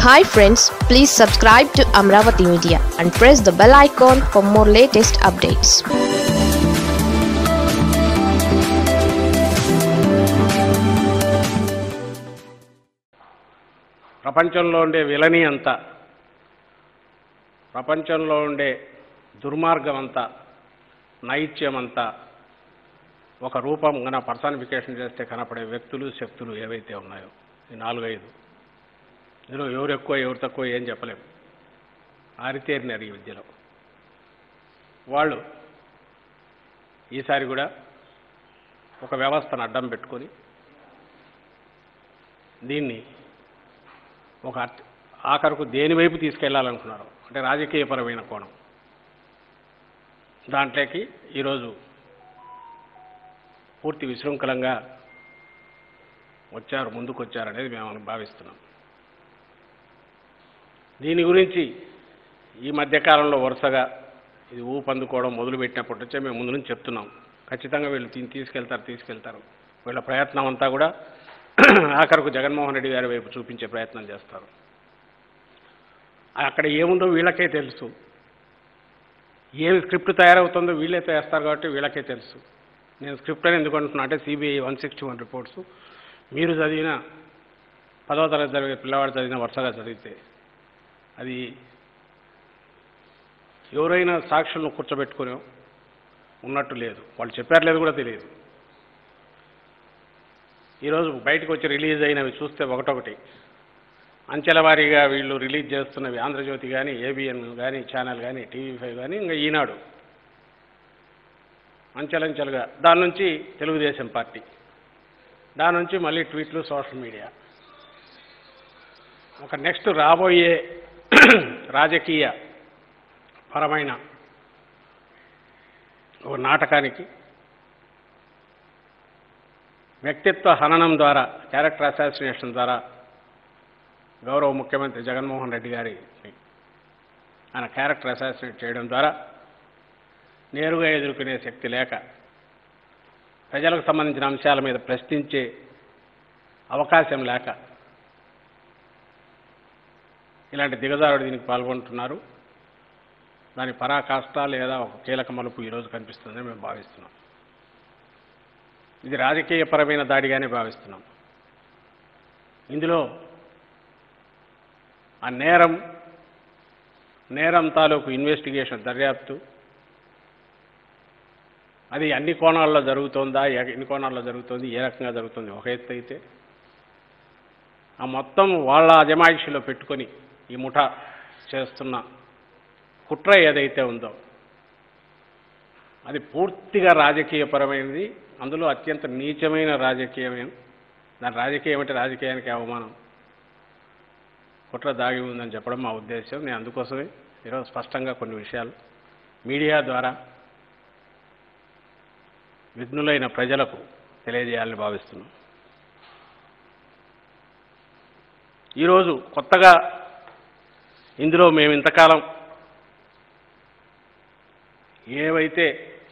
Hi friends please subscribe to Amaravati media and press the bell icon for more latest updates ప్రపంచంలో ఉండే విలని అంతా ప్రపంచంలో ఉండే దుర్మార్గం అంతా నైత్యం అంతా ఒక రూపం గన పర్సానిఫికేషన్ చేస్తే కనపడే వ్యక్తులు శక్తులు ఏవైతే ఉన్నాయో ఈ నాలుగైదు ఇందులో ఎవరు ఎక్కువ ఎవరు తక్కువ ఏం చెప్పలేము ఆరితేరినారు ఈ విద్యలో వాళ్ళు ఈసారి కూడా ఒక వ్యవస్థను అడ్డం పెట్టుకొని దీన్ని ఒక అర్థ- ఆఖరుకు దేని వైపు తీసుకెళ్లాలనుకున్నారు అంటే రాజకీయపరమైన కోణం దాంట్లోకి ఈరోజు పూర్తి విశృంఖలంగా వచ్చారు ముందుకు వచ్చారు అనేది మేము భావిస్తున్నాం దీని గురించి ఈ మధ్యకాలంలో వరుసగా ఇది ఊపందుకోవడం మొదలుపెట్టినప్పటి నుంచే మేము ముందు నుంచి చెప్తున్నాం ఖచ్చితంగా వీళ్ళు దీన్ని తీసుకెళ్తారు తీసుకెళ్తారు వీళ్ళ ప్రయత్నం అంతా కూడా ఆఖరకు జగన్మోహన్ రెడ్డి గారి వైపు చూపించే ప్రయత్నం చేస్తారు అక్కడ ఏముందో వీళ్ళకే తెలుసు ఏమి స్క్రిప్ట్ తయారవుతుందో వీళ్ళే చేస్తారు కాబట్టి వీళ్ళకే తెలుసు నేను స్క్రిప్ట్ అని ఎందుకు అంటున్నా అంటే CBI one sixty one reports మీరు చదివిన పదవ తరగతి చదివే పిల్లవాడు చదివిన వరుసగా చదివితే అది ఎవరైనా సాక్షులను కూర్చోబెట్టుకుని ఉన్నట్టు లేదు వాళ్ళు చెప్పారు లేదు కూడా తెలియదు ఈరోజు బయటకు వచ్చి రిలీజ్ అయినవి చూస్తే ఒకటొకటి అంచెల వారీగా వీళ్ళు రిలీజ్ చేస్తున్నవి ఆంధ్రజ్యోతి కానీ ఏబిఎన్ కానీ ఛానల్ కానీ టీవీ ఫైవ్ కానీ ఇంకా ఈనాడు అంచెలంచెలుగా దాని నుంచి తెలుగుదేశం పార్టీ దాని నుంచి మళ్ళీ ట్వీట్లు సోషల్ మీడియా ఒక నెక్స్ట్ రాబోయే రాజకీయ పరమైన ఒక నాటకానికి వ్యక్తిత్వ హననం ద్వారా క్యారెక్టర్ అసాసినేషన్ ద్వారా గౌరవ ముఖ్యమంత్రి జగన్మోహన్ రెడ్డి గారి ఆయన క్యారెక్టర్ అసాసినేట్ చేయడం ద్వారా నేరుగా ఎదుర్కొనే శక్తి లేక ప్రజలకు సంబంధించిన అంశాల మీద ప్రశ్నించే అవకాశం లేక ఇలాంటి దిగజారుడు దీనికి పాల్గొంటున్నారు దాని పరాకాష్ట లేదా ఒక కీలక మలుపు ఈరోజు కనిపిస్తుందని మేము భావిస్తున్నాం ఇది రాజకీయపరమైన దాడిగానే భావిస్తున్నాం ఇందులో ఆ నేరం నేరం తాలూకు ఇన్వెస్టిగేషన్ దర్యాప్తు అది అన్ని కోణాల్లో జరుగుతోందా ఎ- ఎన్ని కోణాల్లో జరుగుతుంది ఏ రకంగా జరుగుతుంది ఒక ఎత్తు అయితే ఆ మొత్తం వాళ్ళ అజమాయిషిలో పెట్టుకొని ఈ ముఠా చేస్తున్న కుట్ర ఏదైతే ఉందో అది పూర్తిగా రాజకీయపరమైనది అందులో అత్యంత నీచమైన రాజకీయమే దాని రాజకీయం అంటే రాజకీయానికి అవమానం కుట్ర దాగి ఉందని చెప్పడం మా ఉద్దేశం నేను అందుకోసమే ఈరోజు స్పష్టంగా కొన్ని విషయాలు మీడియా ద్వారా విఘ్నులైన ప్రజలకు తెలియజేయాలని భావిస్తున్నాం ఈరోజు కొత్తగా ఇందులో మేము ఇంతకాలం ఏవైతే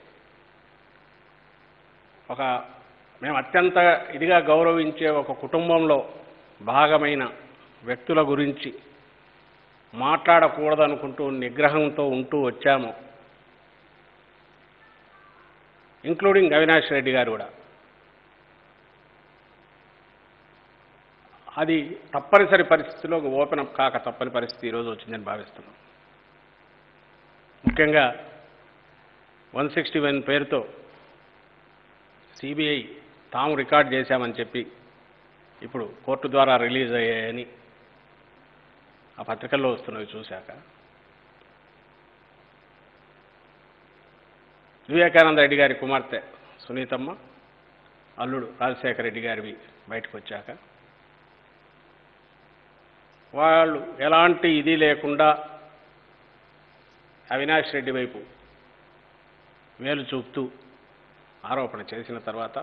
ఒక మేము అత్యంత ఇదిగా గౌరవించే ఒక కుటుంబంలో భాగమైన వ్యక్తుల గురించి మాట్లాడకూడదనుకుంటూ నిగ్రహంతో ఉంటూ వచ్చాము ఇంక్లూడింగ్ అవినాష్ రెడ్డి గారు కూడా అది తప్పనిసరి పరిస్థితిలో ఓపెన్ అప్ కాక తప్పని పరిస్థితి ఈరోజు వచ్చిందని భావిస్తున్నాం ముఖ్యంగా వన్ సిక్స్టీ వన్ పేరుతో సిబిఐ తాము రికార్డ్ చేశామని చెప్పి ఇప్పుడు కోర్టు ద్వారా రిలీజ్ అయ్యాయని ఆ పత్రికల్లో వస్తున్నవి చూశాక వివేకానంద రెడ్డి గారి కుమార్తె సునీతమ్మ అల్లుడు రాజశేఖర రెడ్డి గారివి బయటకు వచ్చాక వాళ్ళు ఎలాంటి ఇది లేకుండా అవినాష్ రెడ్డి వైపు వేలు చూపుతూ ఆరోపణ చేసిన తర్వాత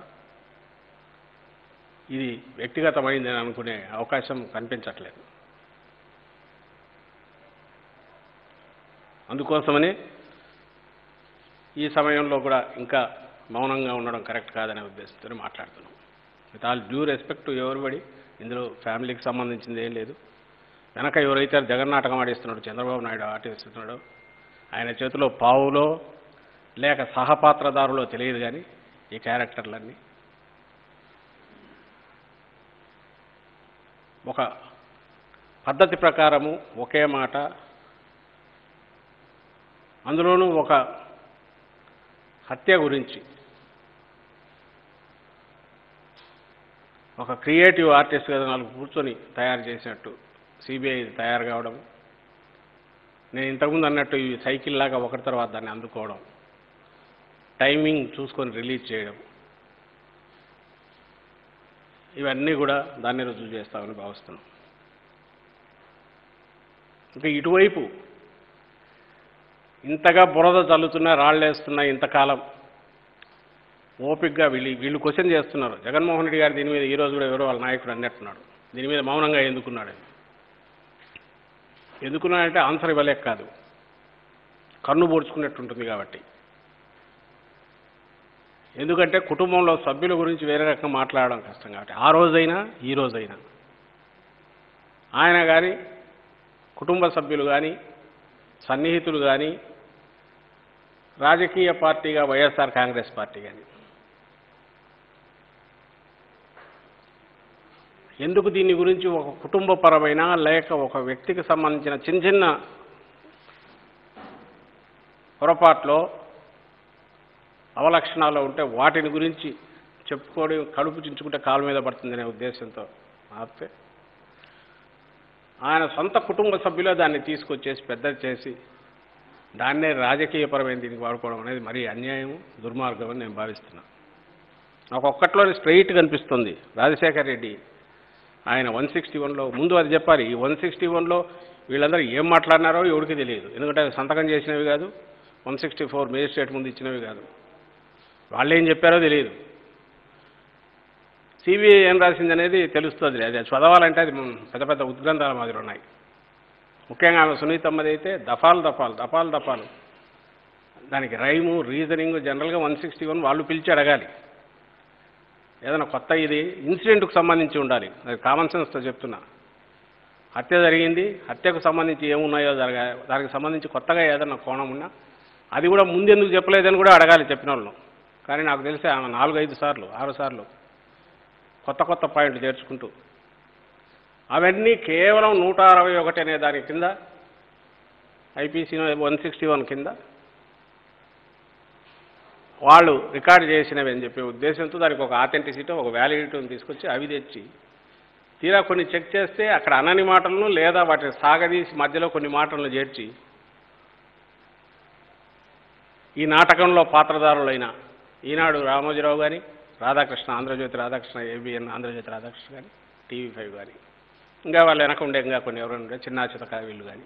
ఇది వ్యక్తిగతమైందని అనుకునే అవకాశం కనిపించట్లేదు అందుకోసమనే ఈ సమయంలో కూడా ఇంకా మౌనంగా ఉండడం కరెక్ట్ కాదనే ఉద్దేశంతో మాట్లాడుతున్నాం with all due respect to everybody ఇందులో ఫ్యామిలీకి సంబంధించింది ఏం లేదు వెనక ఎవరైతే జగన్నాటకం ఆడిస్తున్నాడు చంద్రబాబు నాయుడు ఆడిస్తున్నాడు ఆయన చేతిలో పావులో లేక సహపాత్రదారులో తెలియదు కానీ ఈ క్యారెక్టర్లన్నీ ఒక పద్ధతి ప్రకారము ఒకే మాట అందులోనూ ఒక హత్య గురించి ఒక క్రియేటివ్ ఆర్టిస్ట్ కదా నాలుగు కూర్చొని తయారు చేసినట్టు సిబిఐ తయారు కావడం నేను ఇంతకుముందు అన్నట్టు ఈ సైకిల్ లాగా ఒకటి తర్వాత దాన్ని అందుకోవడం టైమింగ్ చూసుకొని రిలీజ్ చేయడం ఇవన్నీ కూడా దాన్ని రుజువు చేస్తామని భావిస్తున్నాం ఇంకా ఇటువైపు ఇంతగా బురద చల్లుతున్నా రాళ్ళేస్తున్నా ఇంతకాలం ఓపిక్గా వీళ్ళు వీళ్ళు క్వశ్చన్ చేస్తున్నారు జగన్మోహన్ రెడ్డి గారు దీని మీద ఈ రోజు కూడా ఎవరో వాళ్ళ నాయకుడు అన్నట్టున్నాడు దీని మీద మౌనంగా ఎందుకున్నాడు అని. ఎందుకున్నాడంటే ఆన్సర్ ఇవ్వలేక కాదు కన్ను పొడుచుకున్నట్టు ఉంటుంది కాబట్టి ఎందుకంటే కుటుంబంలో సభ్యుల గురించి వేరే రకంగా మాట్లాడడం కష్టం కాబట్టి ఆ రోజైనా ఈ రోజైనా ఆయన కానీ కుటుంబ సభ్యులు కానీ సన్నిహితులు కానీ రాజకీయ పార్టీగా వైఎస్ఆర్ కాంగ్రెస్ పార్టీ కానీ ఎందుకు దీని గురించి ఒక కుటుంబపరమైన లేక ఒక వ్యక్తికి సంబంధించిన చిన్న చిన్న పొరపాట్లో అవలక్షణాలు ఉంటే వాటిని గురించి చెప్పుకోవడం కడుపు చించుకుంటే కాలు మీద పడుతుందనే ఉద్దేశంతో ఆపితే ఆయన సొంత కుటుంబ సభ్యులే దాన్ని తీసుకొచ్చేసి పెద్ద చేసి దాన్నే రాజకీయపరమైన దీనికి వాడుకోవడం అనేది మరీ అన్యాయం దుర్మార్గం అని నేను భావిస్తున్నాను నాకు ఒక్కట్లోనే స్ట్రైట్ కనిపిస్తుంది రాజశేఖర్ రెడ్డి ఆయన వన్ సిక్స్టీ వన్లో ముందు అది చెప్పాలి ఈ వన్ సిక్స్టీ వన్లో వీళ్ళందరూ ఏం మాట్లాడినారో ఎవరికి తెలియదు ఎందుకంటే అవి సంతకం చేసినవి కాదు వన్ సిక్స్టీ ఫోర్ మేజిస్ట్రేట్ ముందు ఇచ్చినవి కాదు వాళ్ళు ఏం చెప్పారో తెలియదు సిబిఐ ఏం రాసింది అనేది తెలుస్తుంది అది చదవాలంటే అది మ్, పెద్ద పెద్ద ఉద్గ్రంథాల మాదిరి ఉన్నాయి ముఖ్యంగా ఆమె సునీతమ్మది అయితే దఫాలు దఫాలు దఫాలు దఫాలు దానికి రైము రీజనింగ్ జనరల్గా వన్ సిక్స్టీ వన్ వాళ్ళు పిలిచి అడగాలి ఏదైనా కొత్త ఇది ఇన్సిడెంట్కు సంబంధించి ఉండాలి అది కామన్ సెన్స్తో చెప్తున్నా హత్య జరిగింది హత్యకు సంబంధించి ఏమున్నాయో జరగ దానికి సంబంధించి కొత్తగా ఏదైనా కోణం ఉన్నా అది కూడా ముందెందుకు చెప్పలేదని కూడా అడగాలి చెప్పిన వాళ్ళు కానీ నాకు తెలిసి ఆమె నాలుగు ఐదు సార్లు ఆరు సార్లు కొత్త కొత్త పాయింట్లు చేర్చుకుంటూ అవన్నీ కేవలం నూట అరవై ఒకటి అనే దాని కింద ఐపీసీ వన్ సిక్స్టీ వన్ కింద వాళ్ళు రికార్డు చేసినవి అని చెప్పే ఉద్దేశంతో దానికి ఒక ఆథెంటిసిటీ ఒక వ్యాలిడిటీని తీసుకొచ్చి అవి తెచ్చి తీరా కొన్ని చెక్ చేస్తే అక్కడ అనని మాటలను లేదా వాటిని సాగదీసి మధ్యలో కొన్ని మాటలను చేర్చి ఈ నాటకంలో పాత్రధారులైన ఈనాడు రామోజీరావు కానీ రాధాకృష్ణ ఆంధ్రజ్యోతి రాధాకృష్ణ ఏబిఎన్ ఆంధ్రజ్యోతి రాధాకృష్ణ కానీ టీవీ ఫైవ్ కానీ ఇంకా వాళ్ళు వెనక ఉండే ఇంకా కొన్ని ఎవరైనా ఉండే చిన్న చితక వీళ్ళు కానీ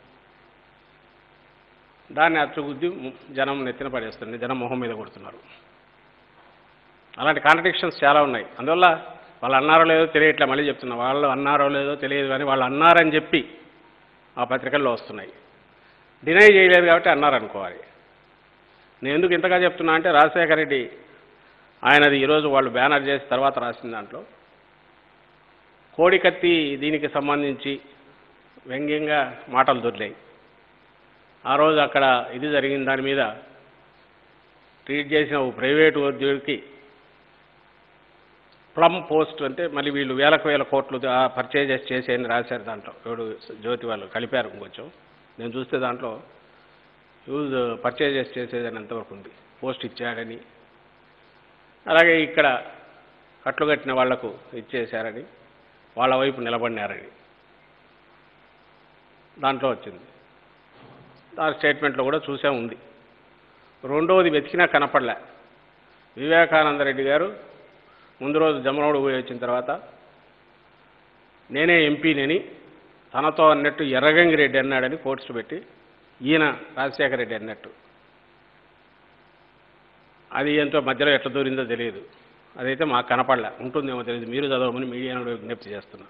దాన్ని అచ్చుగుద్ది జనం నెత్తిన పడేస్తుంది జనం మొహం మీద కొడుతున్నారు అలాంటి కాంట్రడిక్షన్స్ చాలా ఉన్నాయి అందువల్ల వాళ్ళు అన్నారో లేదో తెలియట్లే మళ్ళీ చెప్తున్నా వాళ్ళు అన్నారో లేదో తెలియదు కానీ వాళ్ళు అన్నారని చెప్పి ఆ పత్రికల్లో వస్తున్నాయి డినై చేయలేదు కాబట్టి అన్నారనుకోవాలి నేను ఎందుకు ఇంతగా చెప్తున్నా అంటే రాజశేఖర రెడ్డి ఆయనది ఈరోజు వాళ్ళు బ్యానర్ చేసి తర్వాత రాసిన దాంట్లో కోడికత్తి దీనికి సంబంధించి వ్యంగ్యంగా మాటలు దొరికాయి ఆ రోజు అక్కడ ఇది జరిగిన దాని మీద ట్రీట్ చేసిన ఓ ప్రైవేటు ఉద్యోగికి ప్లమ్ పోస్ట్ అంటే మళ్ళీ వీళ్ళు వేలకు వేల కోట్లు పర్చేజెస్ చేసేయని రాశారు దాంట్లో ఎవడు జ్యోతి వాళ్ళు కలిపారు ఇంకొంచెం నేను చూస్తే దాంట్లో యూజ్ పర్చేజెస్ చేసేదని ఎంతవరకు ఉంది పోస్ట్ ఇచ్చాడని అలాగే ఇక్కడ కట్లు కట్టిన వాళ్లకు ఇచ్చేశారని వాళ్ళ వైపు నిలబడినారని దాంట్లో వచ్చింది ఆ స్టేట్మెంట్లో కూడా చూసే ఉంది రెండవది వెతికినా కనపడలే వివేకానంద రెడ్డి గారు ముందు రోజు జమనోడు పోయి వచ్చిన తర్వాత నేనే ఎంపీనని తనతో అన్నట్టు ఎర్రగంగి రెడ్డి అన్నాడని పోస్ట్ పెట్టి ఈయన రాజశేఖర రెడ్డి అన్నట్టు అది ఎంతో మధ్యలో ఎట్లా దూరిందో తెలియదు అదైతే మాకు కనపడలే ఉంటుందేమో తెలియదు మీరు చదవమని మీడియా విజ్ఞప్తి చేస్తున్నా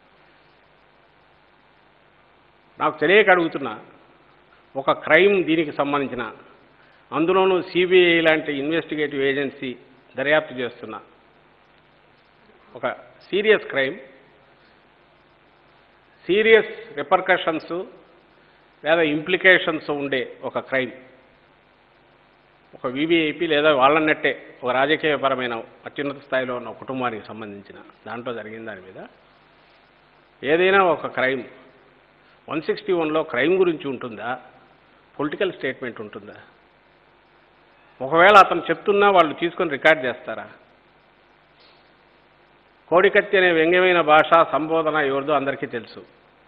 నాకు తెలియక అడుగుతున్నా ఒక క్రైమ్ దీనికి సంబంధించిన అందులోనూ సిబిఐ లాంటి ఇన్వెస్టిగేటివ్ ఏజెన్సీ దర్యాప్తు చేస్తున్న ఒక సీరియస్ క్రైమ్ సీరియస్ రిపర్కషన్స్ లేదా ఇంప్లికేషన్స్ ఉండే ఒక క్రైమ్ ఒక వివిఐపి లేదా వాళ్ళన్నట్టే ఒక రాజకీయపరమైన అత్యున్నత స్థాయిలో ఉన్న ఒక కుటుంబానికి సంబంధించిన దాంట్లో జరిగిన దాని మీద ఏదైనా ఒక క్రైమ్ వన్ సిక్స్టీ వన్లో క్రైమ్ గురించి ఉంటుందా పొలిటికల్ స్టేట్మెంట్ ఉంటుందా ఒకవేళ అతను చెప్తున్నా వాళ్ళు తీసుకొని రికార్డ్ చేస్తారా కోడికత్తి అనే వ్యంగ్యమైన భాష సంబోధన ఎవరిదో అందరికీ తెలుసు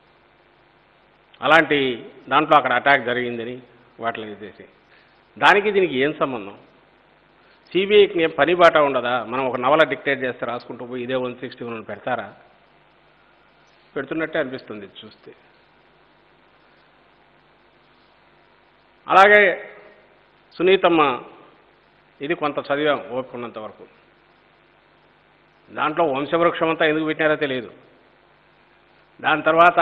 అలాంటి దాంట్లో అక్కడ అటాక్ జరిగిందని వాటిని చేసి దానికి దీనికి ఏం సంబంధం సిబిఐకి ఏం పని బాట ఉండదా మనం ఒక నవల డిక్టేట్ చేస్తే రాసుకుంటూ పోయి ఇదే వన్ సిక్స్టీ వన్ పెడతారా పెడుతున్నట్టే అనిపిస్తుంది ఇది చూస్తే అలాగే సునీతమ్మ ఇది కొంత చదివాం ఓపుకున్నంత వరకు దాంట్లో వంశవృక్షం అంతా ఎందుకు పెట్టినారో తెలియదు దాని తర్వాత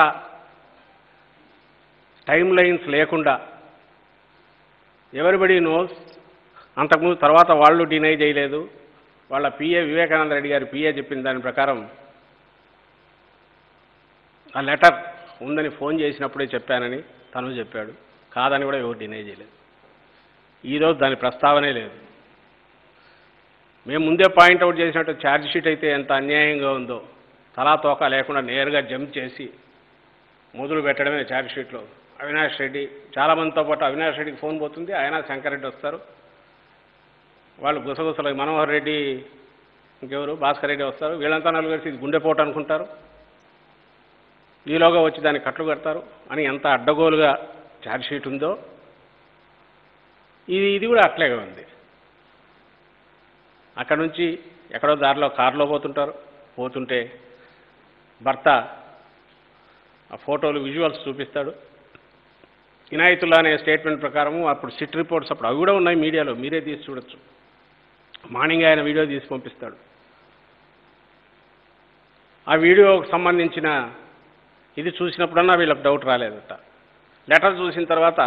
టైం లైన్స్ లేకుండా ఎవరిబడి నోస్ అంతకుముందు తర్వాత వాళ్ళు డినై చేయలేదు వాళ్ళ పిఏ వివేకానంద రెడ్డి గారి పిఏ చెప్పిన దాని ప్రకారం ఆ లెటర్ ఉందని ఫోన్ చేసినప్పుడే చెప్పానని తను చెప్పాడు కాదని కూడా ఎవరు డినై చేయలేదు ఈరోజు దాని ప్రస్తావనే లేదు మేము ముందే పాయింట్అవుట్ చేసినట్టు ఛార్జ్ షీట్ అయితే ఎంత అన్యాయంగా ఉందో తలా తోక లేకుండా నేరుగా జంప్ చేసి మొదలు పెట్టడమే ఛార్జ్ షీట్లో అవినాష్ రెడ్డి చాలామందితో పాటు అవినాష్ రెడ్డికి ఫోన్ పోతుంది ఆయన శంకరెడ్డి వస్తారు వాళ్ళు గుసగుసలు మనోహర్ రెడ్డి ఇంకెవరు భాస్కర్ రెడ్డి వస్తారు వీళ్ళంతా నలుగురు కలిసి ఇది గుండెపోటు అనుకుంటారు ఈలోగా వచ్చి దాన్ని కట్లు కడతారు అని ఎంత అడ్డగోలుగా ఛార్జ్ షీట్ ఉందో ఇది ఇది కూడా అట్లాగే ఉంది అక్కడ నుంచి ఎక్కడో దారిలో కారులో పోతుంటారు పోతుంటే భర్త ఆ ఫోటోలు విజువల్స్ చూపిస్తాడు ఇనాయతుల్లా అనే స్టేట్మెంట్ ప్రకారము అప్పుడు సిట్ రిపోర్ట్స్ అప్పుడు అవి కూడా ఉన్నాయి మీడియాలో మీరే తీసి చూడొచ్చు మార్నింగ్ ఆయన వీడియో తీసి పంపిస్తాడు ఆ వీడియోకి సంబంధించిన ఇది చూసినప్పుడన్నా వీళ్ళకి డౌట్ రాలేదట లెటర్ చూసిన తర్వాత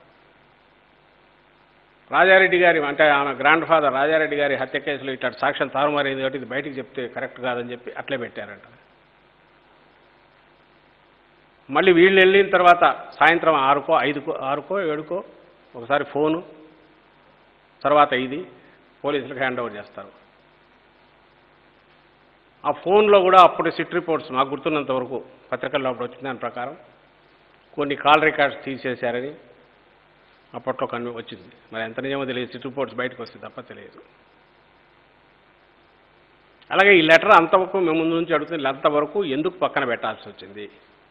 రాజారెడ్డి గారి అంటే ఆమె గ్రాండ్ ఫాదర్ రాజారెడ్డి గారి హత్య కేసులో ఇట్లా సాక్ష్యం తారుమారేది కాబట్టి ఇది బయటికి చెప్తే కరెక్ట్ కాదని చెప్పి అట్లే పెట్టారంట మళ్ళీ వీళ్ళు వెళ్ళిన తర్వాత సాయంత్రం ఆరుకో ఐదుకో ఆరుకో ఏడుకో ఒకసారి ఫోను తర్వాత ఇది పోలీసులకు హ్యాండ్ ఓవర్ చేస్తారు ఆ ఫోన్లో కూడా అప్పుడు సిట్ రిపోర్ట్స్ మాకు గుర్తున్నంత వరకు పత్రికల్లో అప్పుడు వచ్చిన దాని ప్రకారం కొన్ని కాల్ రికార్డ్స్ తీసేశారని అప్పట్లో కన్వి వచ్చింది మరి ఎంత నిజమో తెలియదు సిట్ రిపోర్ట్స్ బయటకు వస్తే తప్ప తెలియదు అలాగే ఈ లెటర్ అంతవరకు మేము ముందు నుంచి అడుగుతుంది అంతవరకు ఎందుకు పక్కన పెట్టాల్సి వచ్చింది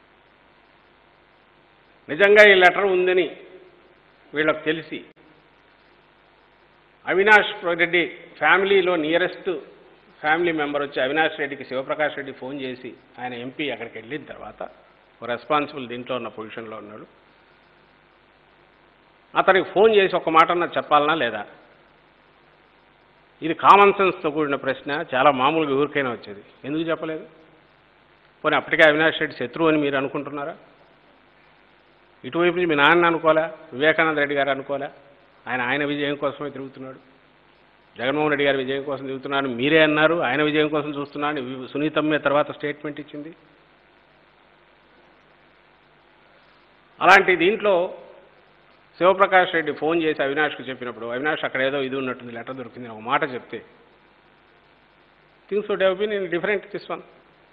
నిజంగా ఈ లెటర్ ఉందని వీళ్ళకి తెలిసి అవినాష్ రెడ్డి ఫ్యామిలీలో నియరెస్ట్ ఫ్యామిలీ మెంబర్ వచ్చి అవినాష్ రెడ్డికి శివప్రకాష్ రెడ్డి ఫోన్ చేసి ఆయన ఎంపీ అక్కడికి వెళ్ళిన తర్వాత రెస్పాన్సిబుల్ దీంట్లో ఉన్న పొజిషన్లో ఉన్నాడు అతనికి ఫోన్ చేసి ఒక మాట అన్నా చెప్పాలనా లేదా ఇది కామన్ సెన్స్తో కూడిన ప్రశ్న చాలా మామూలుగా ఎవరికైనా వచ్చేది ఎందుకు చెప్పలేదు పోనీ అప్పటికే అవినాష్ రెడ్డి శత్రువు అని మీరు అనుకుంటున్నారా ఇటువైపు నుంచి మీ నాన్న అనుకోలే వివేకానంద రెడ్డి గారు అనుకోలే ఆయన ఆయన విజయం కోసమే తిరుగుతున్నాడు జగన్మోహన్ రెడ్డి గారి విజయం కోసం తిరుగుతున్నాడు మీరే అన్నారు ఆయన విజయం కోసం చూస్తున్నాడు వి- సునీతమ్మే తర్వాత స్టేట్మెంట్ ఇచ్చింది అలాంటి దీంట్లో శివప్రకాష్ రెడ్డి ఫోన్ చేసి అవినాష్కి చెప్పినప్పుడు అవినాష్ అక్కడ ఏదో ఇది ఉన్నట్టుంది లెటర్ దొరికింది అని ఒక మాట చెప్తే things would have been in different this one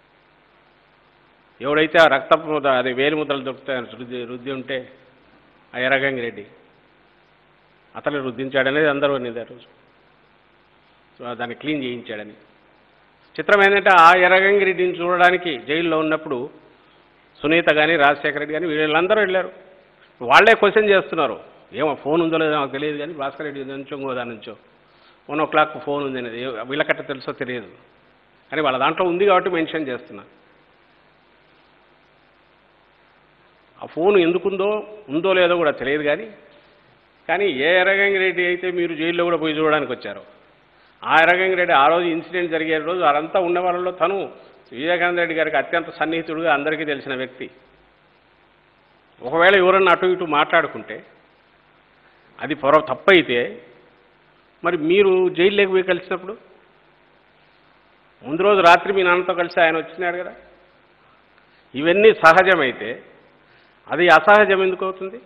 ఎవడైతే ఆ రక్తపు ముద్ర అది వేలి ముద్రలు దొరుకుతాయని రుద్ది రుద్ది ఉంటే ఆ ఎర్రగంగి రెడ్డి అతను రుద్దించాడనేది అందరూ అనేది ఆ రోజు సో దాన్ని క్లీన్ చేయించాడని చిత్రం ఏంటంటే ఆ ఎర్రగంగి రెడ్డిని చూడడానికి జైల్లో ఉన్నప్పుడు సునీత కానీ రాజశేఖర రెడ్డి కానీ వీళ్ళందరూ వెళ్ళారు వాళ్ళే క్వశ్చన్ చేస్తున్నారు ఏమో ఫోన్ ఉందో లేదో నాకు తెలియదు కానీ భాస్కర్ రెడ్డి నుంచో ఇంకో నుంచో వన్ ఓ క్లాక్ ఫోన్ ఉంది అనేది ఏ- వీళ్ళకట్ట తెలుసో తెలియదు కానీ వాళ్ళ దాంట్లో ఉంది కాబట్టి మెన్షన్ చేస్తున్నా ఆ ఫోన్ ఎందుకుందో ఉందో లేదో కూడా తెలియదు కానీ కానీ ఏ ఎర్రగంగి రెడ్డి అయితే మీరు జైల్లో కూడా పోయి చూడడానికి వచ్చారో ఆ ఎర్రగంగి రెడ్డి ఆ రోజు ఇన్సిడెంట్ జరిగే రోజు వారంతా ఉన్న వాళ్ళలో తను వివేకానంద రెడ్డి గారికి అత్యంత సన్నిహితుడుగా అందరికీ తెలిసిన వ్యక్తి ఒకవేళ ఎవరన్నా అటు ఇటు మాట్లాడుకుంటే అది పొర తప్పైతే మరి మీరు జైల్లోకి పోయి కలిసినప్పుడు ముందు రోజు రాత్రి మీ నాన్నతో కలిసి ఆయన వచ్చినాడు కదా ఇవన్నీ సహజమైతే అది అసహజం ఎందుకు అవుతుంది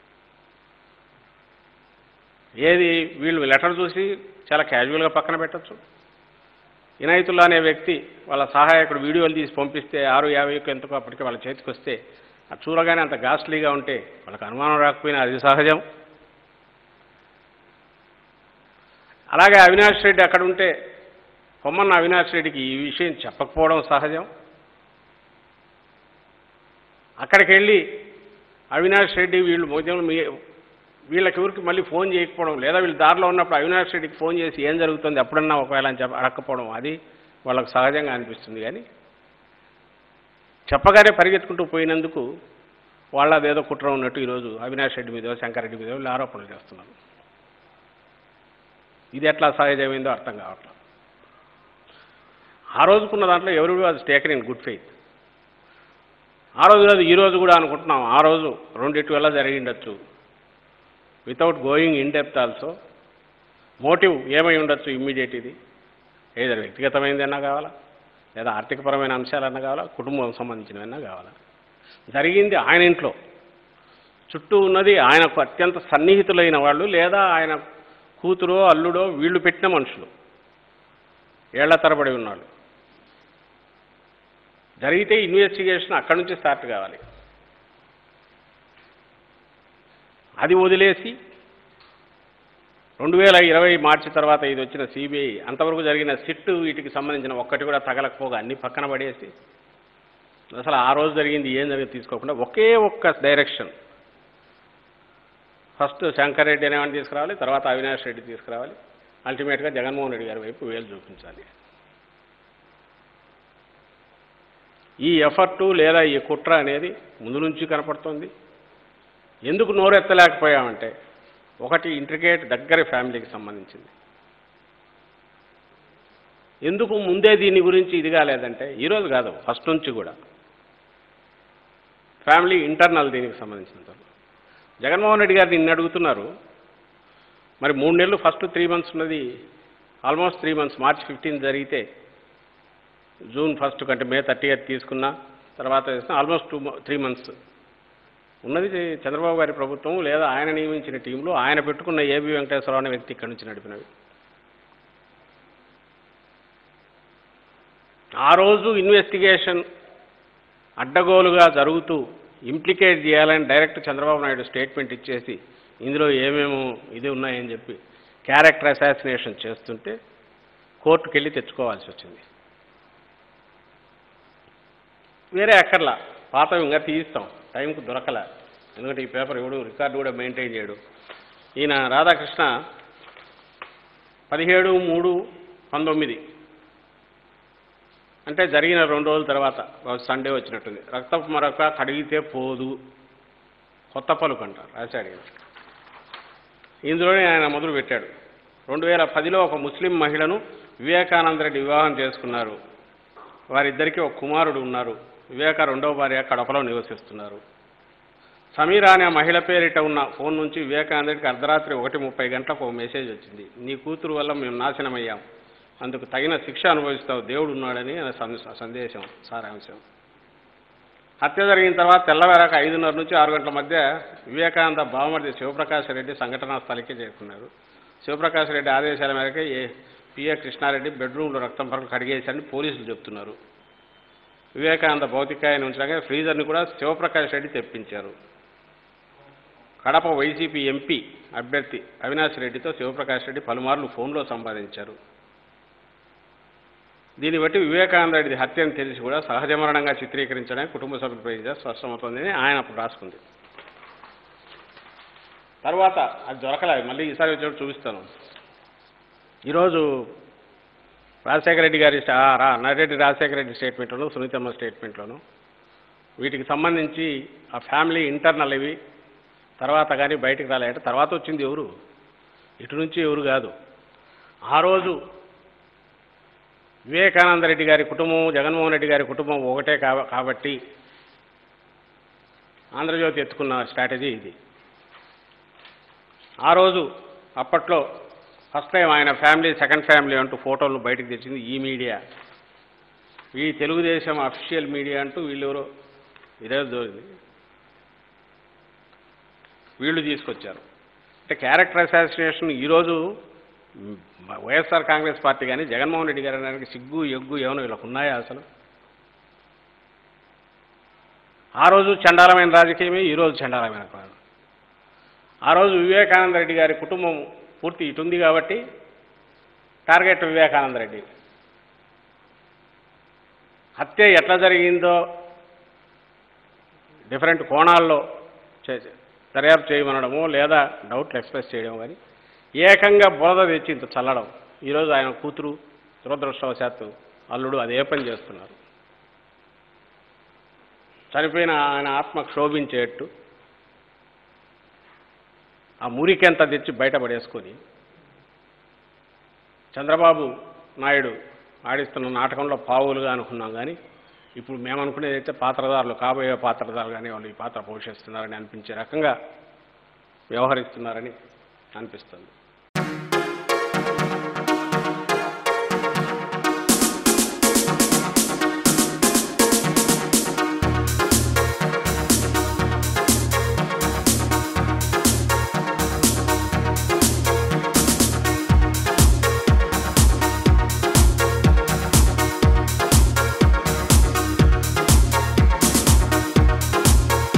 ఏది వీళ్ళు లెటర్ చూసి చాలా క్యాజువల్గా పక్కన పెట్టచ్చు ఇనాయతుల్లా అనే వ్యక్తి వాళ్ళ సహాయకుడు వీడియోలు తీసి పంపిస్తే ఆరు యాభైకి ఎంతకో అప్పటికి వాళ్ళ చేతికి వస్తే అది చూడగానే అంత కాస్ట్లీగా ఉంటే వాళ్ళకి అనుమానం రాకపోయినా అది సహజం అలాగే అవినాష్ రెడ్డి అక్కడ ఉంటే పొమ్మన్న అవినాష్ రెడ్డికి ఈ విషయం చెప్పకపోవడం సహజం అక్కడికి వెళ్ళి అవినాష్ రెడ్డి వీళ్ళు మధ్యలో మీ వీళ్ళకి ఎవరికి మళ్ళీ ఫోన్ చేయకపోవడం లేదా వీళ్ళు దారిలో ఉన్నప్పుడు అవినాష్ రెడ్డికి ఫోన్ చేసి ఏం జరుగుతుంది ఎప్పుడన్నా ఒకవేళ అని చెప్ప అడగకపోవడం అది వాళ్ళకు సహజంగా అనిపిస్తుంది కానీ చెప్పగానే పరిగెత్తుకుంటూ పోయినందుకు వాళ్ళ అదేదో కుట్ర ఉన్నట్టు ఈరోజు అవినాష్ రెడ్డి మీదో శంకర్ రెడ్డి మీదో వీళ్ళు ఆరోపణలు చేస్తున్నారు ఇది ఎట్లా సహజమైందో అర్థం కావట్లేదు ఆ రోజుకున్న దాంట్లో ఎవరు was taken in good faith ఆ రోజు కాదు ఈ రోజు కూడా అనుకుంటున్నాం ఆ రోజు రెండిటి వల్ల జరిగిండొచ్చు without going in depth also motive ఏమై ఉండొచ్చు ఇమ్మీడియట్ ఇది ఏదో వ్యక్తిగతమైనదన్నా కావాలా లేదా ఆర్థికపరమైన అంశాలన్నా కావాలా కుటుంబం సంబంధించినవన్నా కావాలా జరిగింది ఆయన ఇంట్లో చుట్టూ ఉన్నది ఆయనకు అత్యంత సన్నిహితులైన వాళ్ళు లేదా ఆయన కూతురో అల్లుడో వీళ్ళు పెట్టిన మనుషులు ఏళ్ల తరబడి ఉన్నాళ్ళు జరిగితే ఇన్వెస్టిగేషన్ అక్కడి నుంచి స్టార్ట్ కావాలి అది వదిలేసి రెండు వేల ఇరవై మార్చి తర్వాత ఇది వచ్చిన సిబిఐ అంతవరకు జరిగిన సిట్ వీటికి సంబంధించిన ఒక్కటి కూడా తగలకపోగా అన్ని పక్కన పడేసి అసలు ఆ రోజు జరిగింది ఏం జరిగింది తీసుకోకుండా ఒకే ఒక్క డైరెక్షన్ ఫస్ట్ శంకర్ రెడ్డి అనేవాడిని తీసుకురావాలి తర్వాత అవినాష్ రెడ్డి తీసుకురావాలి అల్టిమేట్గా జగన్మోహన్ రెడ్డి గారి వైపు వేలు చూపించాలి ఈ ఎఫర్టు లేదా ఈ కుట్ర అనేది ముందు నుంచి కనపడుతోంది ఎందుకు నోరెత్తలేకపోయామంటే ఒకటి ఇంట్రికేట్ దగ్గర ఫ్యామిలీకి సంబంధించింది ఎందుకు ముందే దీని గురించి ఇది కాలేదంటే ఈరోజు కాదు ఫస్ట్ నుంచి కూడా ఫ్యామిలీ ఇంటర్నల్ దీనికి సంబంధించినంత జగన్మోహన్ రెడ్డి గారు నిన్ను అడుగుతున్నారు మరి మూడు నెలలు ఫస్ట్ త్రీ మంత్స్ ఉన్నది almost three months March fifteen జరిగితే జూన్ ఫస్ట్ కంటే మే థర్టీ ఎయిత్ తీసుకున్నా తర్వాత ఆల్మోస్ట్ టూ త్రీ మంత్స్ ఉన్నది చంద్రబాబు గారి ప్రభుత్వం లేదా ఆయన నియమించిన టీంలో ఆయన పెట్టుకున్న ఏబి వెంకటేశ్వరరావు అనే వ్యక్తి ఇక్కడి నుంచి నడిపినవి ఆ రోజు ఇన్వెస్టిగేషన్ అడ్డగోలుగా జరుగుతూ ఇంప్లికేట్ చేయాలని డైరెక్ట్ చంద్రబాబు నాయుడు స్టేట్మెంట్ ఇచ్చేసి ఇందులో ఏమేమో ఇది ఉన్నాయని చెప్పి క్యారెక్టర్ అసాసినేషన్ చేస్తుంటే కోర్టుకు వెళ్ళి తెచ్చుకోవాల్సి వచ్చింది వేరే అక్కర్లా పాత ఇంకా తీయిస్తాం టైంకు దొరకలే ఎందుకంటే ఈ పేపర్ ఎవడు రికార్డు కూడా మెయింటైన్ చేయడు ఈయన రాధాకృష్ణ పదిహేడు మూడు పంతొమ్మిది అంటే జరిగిన రెండు రోజుల తర్వాత సండే వచ్చినట్టుంది రక్తపు మరొక కడిగితే పోదు కొత్త పలుకు అంటారు రాశాడు ఈయన. ఇందులోనే ఆయన మొదలు పెట్టాడు రెండు వేల పదిలో ఒక ముస్లిం మహిళను వివేకానంద రెడ్డి వివాహం చేసుకున్నారు వారిద్దరికీ ఒక కుమారుడు ఉన్నారు వివేక రెండవ భార్య కడపలో నివసిస్తున్నారు సమీరా అనే మహిళ పేరిట ఉన్న ఫోన్ నుంచి వివేకానంద రెడ్డికి అర్ధరాత్రి ఒకటి ముప్పై గంటలకు ఒక మెసేజ్ వచ్చింది నీ కూతురు వల్ల మేము నాశనమయ్యాం అందుకు తగిన శిక్ష అనుభవిస్తావు దేవుడు ఉన్నాడని ఆయన సంద- సందేశం సారాంశం హత్య జరిగిన తర్వాత తెల్లవారాక ఐదున్నర నుంచి ఆరు గంటల మధ్య వివేకానంద బావమర్ది శివప్రకాష్ రెడ్డి సంఘటనా స్థలికి చేరుకున్నారు శివప్రకాష్ రెడ్డి ఆదేశాల మేరకు ఏ పిఏ కృష్ణారెడ్డి బెడ్రూమ్లో రక్తం పరకు కడిగేశారని పోలీసులు చెప్తున్నారు వివేకానంద భౌతికాయాన్ని ఉంచడానికి ఫ్రీజర్ని కూడా శివప్రకాష్ రెడ్డి తెప్పించారు కడప వైసీపీ ఎంపీ అభ్యర్థి అవినాష్ రెడ్డితో శివప్రకాష్ రెడ్డి పలుమార్లు ఫోన్లో సంపాదించారు దీన్ని బట్టి వివేకానంద రెడ్డి హత్యను తెలిసి కూడా సహజ మరణంగా చిత్రీకరించడానికి కుటుంబ సభ్యులు ప్రయత్నించారు స్పష్టమవుతుందని ఆయన అప్పుడు రాసుకుంది తర్వాత అది దొరకలే మళ్ళీ ఈసారి వచ్చినప్పుడు చూపిస్తాను ఈరోజు రాజశేఖర రెడ్డి గారి స్టా- రా నరెడ్డి రాజశేఖర రెడ్డి స్టేట్మెంట్లోను సునీతమ్మ స్టేట్మెంట్లోను వీటికి సంబంధించి ఆ ఫ్యామిలీ ఇంటర్నల్ ఇవి తర్వాత కానీ బయటికి రాలేంటే తర్వాత వచ్చింది ఎవరు ఇటు నుంచి ఎవరు కాదు ఆ రోజు వివేకానంద రెడ్డి గారి కుటుంబం జగన్మోహన్ రెడ్డి గారి కుటుంబం ఒకటే కాబ- కాబట్టి ఆంధ్రజ్యోతి ఎత్తుకున్న స్ట్రాటజీ ఇది ఆ రోజు అప్పట్లో ఫస్ట్ టైం ఆయన ఫ్యామిలీ సెకండ్ ఫ్యామిలీ అంటూ ఫోటోలు బయటకు తెచ్చింది ఈ మీడియా ఈ తెలుగుదేశం అఫీషియల్ మీడియా అంటూ వీళ్ళెవరో ఇదే దోరింది వీళ్ళు తీసుకొచ్చారు అంటే క్యారెక్టర్ అసాసినేషన్ ఈరోజు మ్, వైఎస్ఆర్ కాంగ్రెస్ పార్టీ కానీ జగన్మోహన్ రెడ్డి గారు అనడానికి సిగ్గు ఎగ్గు ఏమైనా వీళ్ళకు ఉన్నాయా అసలు ఆ రోజు చండాలమైన రాజకీయమే ఈ రోజు చండాలమైన కాదు ఆ రోజు వివేకానంద రెడ్డి గారి కుటుంబం పూర్తి ఇటుంది కాబట్టి టార్గెట్ వివేకానంద రెడ్డి హత్య ఎట్లా జరిగిందో డిఫరెంట్ కోణాల్లో చే- దర్యాప్తు చేయమనడము లేదా డౌట్లు ఎక్స్ప్రెస్ చేయడం కానీ ఏకంగా బోధ తెచ్చి ఇంత చల్లడం ఈరోజు ఆయన కూతురు దురదృష్టవశాత్తు అల్లుడు అదే పని చేస్తున్నారు చనిపోయిన ఆయన ఆత్మ క్షోభించేట్టు ఆ మురికెంత తెచ్చి బయటపడేసుకొని చంద్రబాబు నాయుడు ఆడిస్తున్న నాటకంలో పావులుగా అనుకున్నాం కానీ ఇప్పుడు మేము అనుకునేది అయితే పాత్రదారులు కాబోయే పాత్రదారులుగానే వాళ్ళు ఈ పాత్ర పోషిస్తున్నారని అనిపించే రకంగా వ్యవహరిస్తున్నారని అనిపిస్తుంది